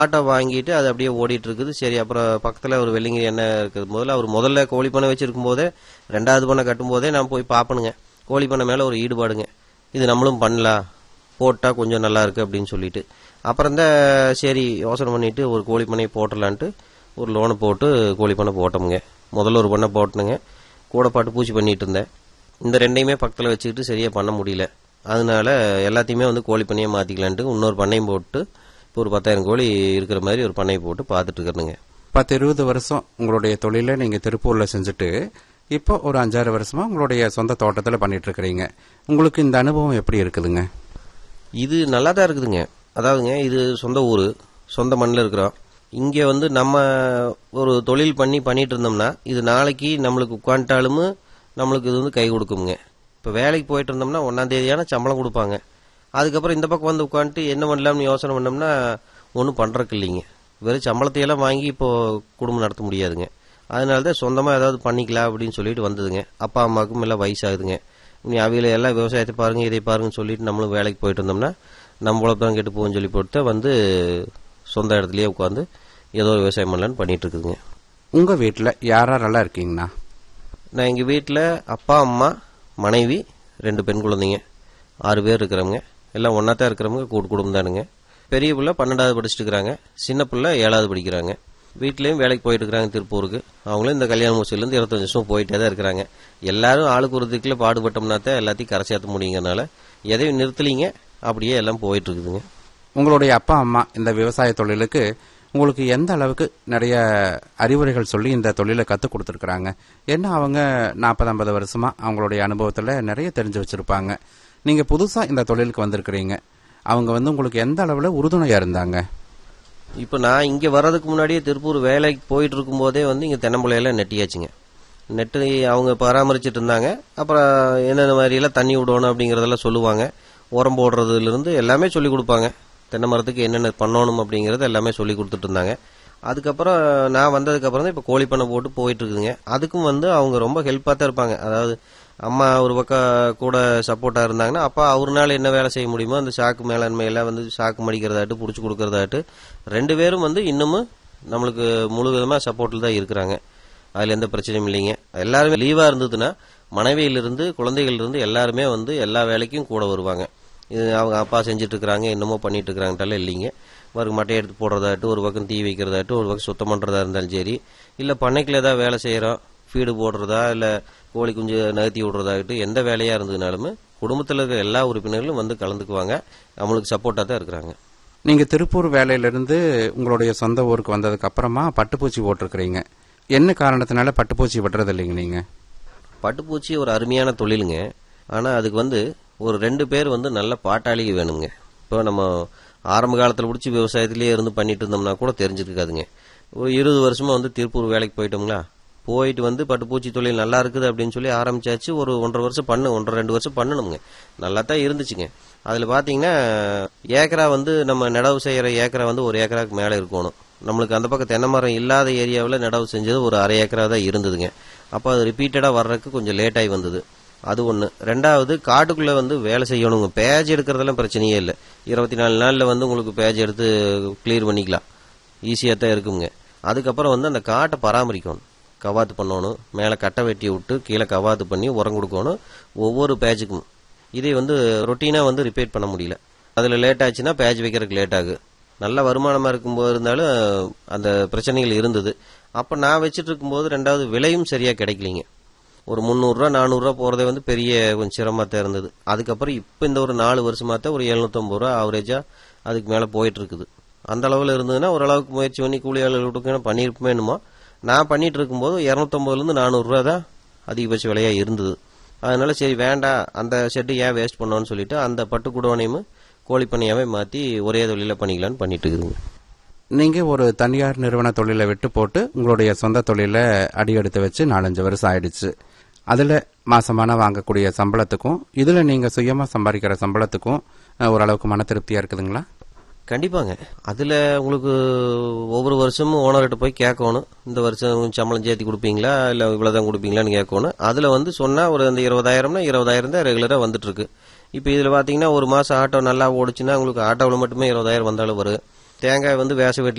auto வாங்கிட்டு அது அப்படியே ஓடிட்டு இருக்குது சரி அப்புறம் பக்கத்தில் ஒரு வெள்ளிங்கிரி என்ன இருக்குது முதல்ல அவர் முதல்ல கோழி பண்ணை வச்சிருக்கும் போதே ரெண்டாவது பண்ணை கட்டும் போதே நான் போய் பார்ப்பனுங்க கோழி பண்ணை மேலே ஒரு ஈடுபாடுங்க இது நம்மளும் பண்ணலாம் போட்டால் கொஞ்சம் நல்லா இருக்கு அப்படின்னு சொல்லிட்டு அப்புறம் தான் சரி யோசனை பண்ணிட்டு ஒரு கோழி பண்ணையை போட்டுடலான்ட்டு ஒரு லோனை போட்டு கோழி பண்ணை போட்டோமுங்க முதல்ல ஒரு பண்ணை போட்டனுங்க கூட பாட்டு பூச்சி பண்ணிட்டு இருந்தேன் இந்த ரெண்டையுமே பக்கத்தில் வச்சுக்கிட்டு சரியாக பண்ண முடியல அதனால எல்லாத்தையுமே வந்து கோழி பண்ணையை மாற்றிக்கலான்ட்டு இன்னொரு பண்ணையும் போட்டு இப்போ ஒரு பத்தாயிரம் கோழி இருக்கிற மாதிரி ஒரு பண்ணையை போட்டு பார்த்துட்டு இருக்கிறனுங்க பத்து இருபது வருஷம் உங்களுடைய தொழிலை நீங்க திருப்பூர்ல செஞ்சுட்டு இப்போ ஒரு அஞ்சாறு வருஷமா உங்களுடைய சொந்த தோட்டத்துல பண்ணிட்டு இருக்கிறீங்க உங்களுக்கு இந்த அனுபவம் எப்படி இருக்குதுங்க இது நல்லா தான் இருக்குதுங்க அதாவதுங்க இது சொந்த ஊர் சொந்த மண்ணில் இருக்கிறோம் இங்கே வந்து நம்ம ஒரு தொழில் பண்ணி பண்ணிட்டு இருந்தோம்னா இது நாளைக்கு நம்மளுக்கு உட்காந்துட்டாலும் நம்மளுக்கு இது வந்து கை கொடுக்குங்க இப்போ வேலைக்கு போயிட்டு இருந்தோம்னா ஒன்றாம் தேதியான சம்பளம் கொடுப்பாங்க அதுக்கப்புறம் இந்த பக்கம் வந்து உட்காந்துட்டு என்ன பண்ணலாம்னு யோசனை பண்ணோம்னா ஒன்றும் பண்ணுறக்கு இல்லைங்க வெறும் சம்பளத்தையெல்லாம் வாங்கி இப்போ குடும்பம் நடத்த முடியாதுங்க அதனால தான் சொந்தமாக ஏதாவது பண்ணிக்கலாம் அப்படின்னு சொல்லிட்டு வந்ததுங்க அப்பா அம்மாவுக்கும் எல்லாம் வயசாகுதுங்க நீ அவையில எல்லாம் விவசாயத்தை பாருங்க இதை பாருங்கன்னு சொல்லிட்டு நம்மளும் வேலைக்கு போயிட்டு இருந்தோம்னா நம்ம உழப்பம் கெட்டு போகும்னு சொல்லி போட்டு வந்து சொந்த இடத்துலயே உட்காந்து ஏதோ ஒரு விவசாயம் பண்ணலான்னு பண்ணிட்டு இருக்குதுங்க உங்க வீட்டுல யாரா நல்லா இருக்கீங்கண்ணா நான் எங்கள் வீட்டில் அப்பா அம்மா மனைவி ரெண்டு பெண் குழந்தைங்க ஆறு பேர் இருக்கிறவங்க எல்லாம் ஒன்றா தான் இருக்கிறவங்க கூட்டு குடும்பம் தானுங்க பெரிய பிள்ளை பன்னெண்டாவது படிச்சுட்டு இருக்கிறாங்க சின்ன பிள்ளை ஏழாவது படிக்கிறாங்க வீட்லேயும் வேலைக்கு போயிட்டு இருக்கிறாங்க திருப்பூருக்கு அவங்களும் இந்த கல்யாண முசிலேருந்து இருபத்தஞ்சு வருஷம் போயிட்டே தான் இருக்கிறாங்க எல்லாரும் ஆளுக்கு ஒரு திக்கில் பாடுபட்டோம்னா தான் எல்லாத்தையும் கரை சேர்த்த முடியுங்கிறனால எதையும் நிறுத்தலிங்க அப்படியே எல்லாம் போயிட்டு இருக்குதுங்க உங்களுடைய அப்பா அம்மா இந்த விவசாய தொழிலுக்கு உங்களுக்கு எந்த அளவுக்கு நிறைய அறிவுரைகள் சொல்லி இந்த தொழிலை கற்றுக் கொடுத்துருக்குறாங்க ஏன்னா அவங்க நாற்பது ஐம்பது வருஷமா அவங்களுடைய அனுபவத்தில் நிறைய தெரிஞ்சு வச்சிருப்பாங்க நீங்க புதுசா இந்த தொழிலுக்கு வந்திருக்கிறீங்க அவங்க வந்து உங்களுக்கு எந்த அளவில் உறுதுணையா இருந்தாங்க இப்போ நான் இங்கே வர்றதுக்கு முன்னாடியே திருப்பூர் வேலைக்கு போயிட்டு இருக்கும்போதே வந்து இங்கே தென்னம்பிள்ளையெல்லாம் நெட்டியாச்சுங்க நெட்டு அவங்க பராமரிச்சுட்டு இருந்தாங்க அப்புறம் என்னென்ன மாதிரியெல்லாம் தண்ணி விடணும் அப்படிங்கிறதெல்லாம் சொல்லுவாங்க உரம் போடுறதுலேருந்து எல்லாமே சொல்லி கொடுப்பாங்க தென்னை மரத்துக்கு என்னென்ன பண்ணணும் அப்படிங்கிறது எல்லாமே சொல்லி கொடுத்துட்டு இருந்தாங்க அதுக்கப்புறம் நான் வந்ததுக்கப்புறம் தான் இப்போ கோழி பண்ணை போட்டு போயிட்டு இருக்குதுங்க அதுக்கும் வந்து அவங்க ரொம்ப ஹெல்ப்பாக தான் இருப்பாங்க அதாவது அம்மா ஒரு பக்கம் கூட சப்போர்ட்டாக இருந்தாங்கன்னா அப்பா அவருனால என்ன வேலை செய்ய முடியுமோ அந்த சாக்கு மேலாண்மையெல்லாம் வந்து சாக்கு மடிக்கிறதாட்டு பிடிச்சி கொடுக்கறதாட்டு ரெண்டு பேரும் வந்து இன்னமும் நம்மளுக்கு முழு விதமாக சப்போர்ட்டில் தான் இருக்கிறாங்க அதில் எந்த பிரச்சனையும் இல்லைங்க எல்லாருமே லீவாக இருந்ததுன்னா மனைவியிலிருந்து குழந்தைகளிலிருந்து எல்லாருமே வந்து எல்லா வேலைக்கும் கூட வருவாங்க இது அவங்க அப்பா செஞ்சுட்டு இருக்கிறாங்க என்னமோ பண்ணிட்டு இருக்கிறாங்கட்டால இல்லைங்க மறு மட்டையை எடுத்து போடுறதாட்டு ஒரு பக்கம் தீ வைக்கிறதாட்டு ஒரு பக்கம் சுத்தம் பண்ணுறதா இருந்தாலும் சரி இல்லை பண்ணைக்குள்ள ஏதாவது வேலை செய்கிறோம் ஃபீடு போடுறதா இல்லை கோழி குஞ்சு நகர்த்தி விடுறதாகட்டும் எந்த வேலையாக இருந்ததுனாலுமே குடும்பத்தில் இருக்கிற எல்லா உறுப்பினர்களும் வந்து கலந்துக்குவாங்க நம்மளுக்கு சப்போர்ட்டாக தான் இருக்கிறாங்க நீங்க திருப்பூர் வேலையிலிருந்து உங்களுடைய சொந்த ஊருக்கு வந்ததுக்கு அப்புறமா பட்டுப்பூச்சி போட்டிருக்கிறீங்க என்ன காரணத்தினால பட்டுப்பூச்சி விடுறது இல்லைங்க நீங்க பட்டுப்பூச்சி ஒரு அருமையான தொழிலுங்க ஆனால் அதுக்கு வந்து ஒரு ரெண்டு பேர் வந்து நல்ல பாட்டாளிக வேணுங்க இப்போ நம்ம ஆரம்ப காலத்தில் பிடிச்சி விவசாயத்திலேயே இருந்து பண்ணிட்டு இருந்தோம்னா கூட தெரிஞ்சிருக்காதுங்க ஒரு இருபது வருஷமா வந்து திருப்பூர் வேலைக்கு போயிட்டோங்களா போயிட்டு வந்து பட்டுப்பூச்சி தொழில் நல்லா இருக்குது அப்படின்னு சொல்லி ஆரம்பிச்சாச்சு ஒரு ஒன்றரை வருஷம் பண்ணு ஒன்றரை ரெண்டு வருஷம் பண்ணணுங்க நல்லா தான் இருந்துச்சுங்க அதில் பார்த்தீங்கன்னா ஏக்கரா வந்து நம்ம நடவு செய்கிற ஏக்கரா வந்து ஒரு ஏக்கராக்கு மேலே இருக்கணும் நம்மளுக்கு அந்த பக்கம் தென்னை மரம் இல்லாத ஏரியாவில் நடவு செஞ்சது ஒரு அரை ஏக்கரா தான் இருந்ததுங்க அப்போ அது ரிப்பீட்டடாக வர்றதுக்கு கொஞ்சம் லேட் ஆகி வந்தது அது ஒன்று ரெண்டாவது காட்டுக்குள்ளே வந்து வேலை செய்யணுங்க பேஜ் எடுக்கிறதெல்லாம் பிரச்சனையே இல்லை இருபத்தி நாலு நாளில் வந்து உங்களுக்கு பேஜ் எடுத்து கிளியர் பண்ணிக்கலாம் ஈஸியாக தான் இருக்குங்க அதுக்கப்புறம் வந்து அந்த காட்டை பராமரிக்கணும் கவாத்து பண்ணணும் மேலே கட்டை வெட்டி விட்டு கீழே கவாத்து பண்ணி உரம் கொடுக்கணும் ஒவ்வொரு பேஜுக்கும் இதை வந்து ரொட்டீனாக வந்து ரிப்பேர் பண்ண முடியல அதில் லேட் ஆச்சுன்னா பேஜ் வைக்கிறதுக்கு லேட் ஆகு நல்ல வருமானமாக இருக்கும்போது இருந்தாலும் அந்த பிரச்சனைகள் இருந்தது அப்போ நான் வச்சுட்டு இருக்கும்போது ரெண்டாவது விலையும் சரியாக கிடைக்கலிங்க ஒரு முந்நூறுரூவா நானூறுரூவா போகிறதே வந்து பெரிய கொஞ்சம் சிரமமாக தான் இருந்தது அதுக்கப்புறம் இப்போ இந்த ஒரு நாலு வருஷமாக தான் ஒரு எழுநூத்தம்பது ரூபா ஆவரேஜாக அதுக்கு மேலே போயிட்டு இருக்குது அந்த அளவில் இருந்ததுன்னா ஓரளவுக்கு முயற்சி பண்ணி கூலி ஆளுகளுக்கு பண்ணியிருப்போமே என்னமோ நான் பண்ணிட்டு இருக்கும்போது இரநூத்தம்பதுலேருந்து நானூறுரூவா தான் அதிகபட்ச விலையாக இருந்தது அதனால சரி வேண்டாம் அந்த ஷெட்டு ஏன் வேஸ்ட் பண்ணோன்னு சொல்லிட்டு அந்த பட்டு குடோனையும் கோழி பண்ணையாவே மாற்றி ஒரே தொழிலில் பண்ணிக்கலான்னு பண்ணிட்டு இருக்குதுங்க நீங்க ஒரு தனியார் நிறுவன தொழிலை விட்டு போட்டு உங்களுடைய சொந்த தொழிலை அடியெடுத்து வச்சு நாலஞ்சு வருஷம் ஆயிடுச்சு அதுல மாசமான வாங்கக்கூடிய சம்பளத்துக்கும் இதுல நீங்க சுயமா சம்பாதிக்கிற சம்பளத்துக்கும் அஹ், ஓரளவுக்கு மன திருப்தியா இருக்குதுங்களா கண்டிப்பாங்க அதில் உங்களுக்கு ஒவ்வொரு வருஷமும் ஓனர்கிட்ட போய் கேட்கணும் இந்த வருஷம் சம்பளம் சேர்த்து கொடுப்பீங்களா இல்லை இவ்வளோதான் கொடுப்பீங்களான்னு கேட்கணும் அதில் வந்து சொன்னால் ஒரு அந்த இருபதாயிரம்னா இருபதாயிரம் தான் ரெகுலராக வந்துட்டு இருக்கு இப்போ இதில் பார்த்தீங்கன்னா ஒரு மாதம் ஆட்டோ நல்லா ஓடுச்சுன்னா உங்களுக்கு ஆட்டோவில் மட்டுமே இருபதாயிரம் வந்தாலும் வரும் தேங்காய் வந்து வேச